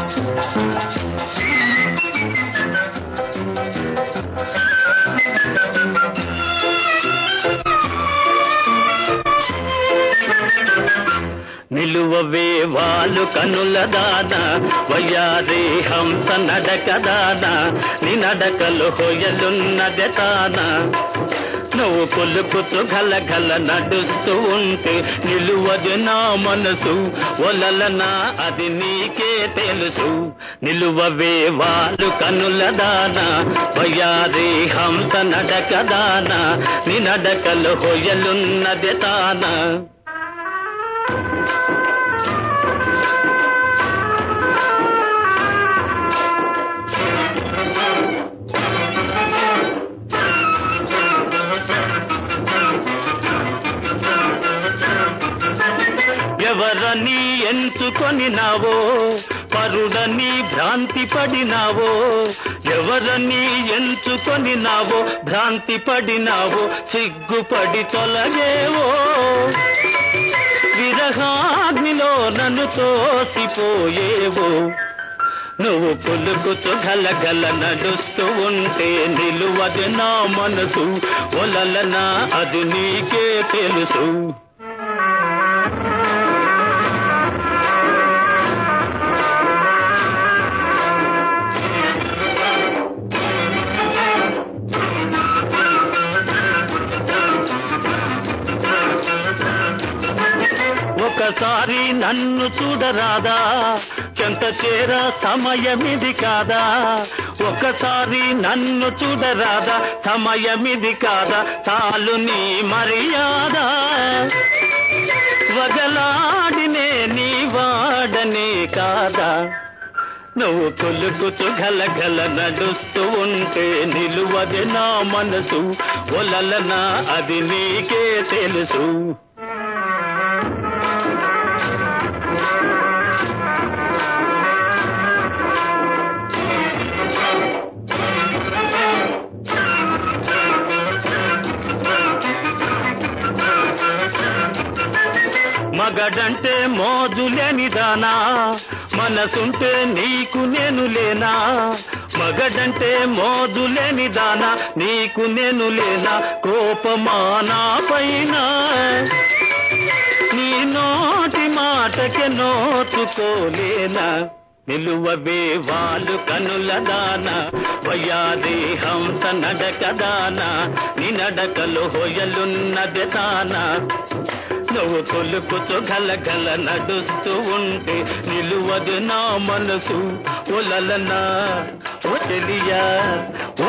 నిలువవే వాళ్ళు కనుల దాన వయ్యారి హంస నడక దాన నీ నడకలు హొయలున్నదే తాన నువ్వు కొలుకుతూ గల గల నడుస్తూ ఉంటే నిలువదు నా మనసు ఒలలనా అది నీకే తెలుసు నిలువవే వాళ్ళు కనుల దాన వయ్యారి హంస నడక దాన నీ నడకలు హొయలున్నదే తానా ఎవరని ఎంచుకొనినావో పరుడని భ్రాంతి పడినావో ఎవరని ఎంచుకొనినావో భ్రాంతి పడినావో సిగ్గుపడి తొలగేవో విరహాగ్నిలో నన్ను తోసిపోయేవో నువ్వు పులుకుతూ గలగల నడుస్తూ ఉంటే నిలువదు నా మనసు ఒలలనా అది నీకే తెలుసు ఒకసారి నన్ను చూడరాదా చెంత చేర సమయమిది కాదా ఒకసారి నన్ను చూడరాదా సమయమిది కాదా చాలు నీ మర్యాద వగలాడినే నీ వాడనే కాదా నువ్వు కొలుకుతూ గలగల నడుస్తూ ఉంటే నిలువది నా మనసు ఒలలనా అది నీకే తెలుసు మగడంటే మోజులేని దానా మనసుంటే నీకు నేను లేనా మగడంటే మోజులేని దానా నీకు నేను లేనా కోపమానా పైన నీ నోటి మాటకి నోచుకోలేనా నిలువవే వాళ్ళు కనుల దాన వయ్యాది హంస నడక దాన నీ నడకలు హొయలున్నది తానా నువ్వు కొలుకుతూ గలగల నడుస్తూ ఉంటే నిలువదు నా మనసు ఒలలనా ఓ చెలియా ఓ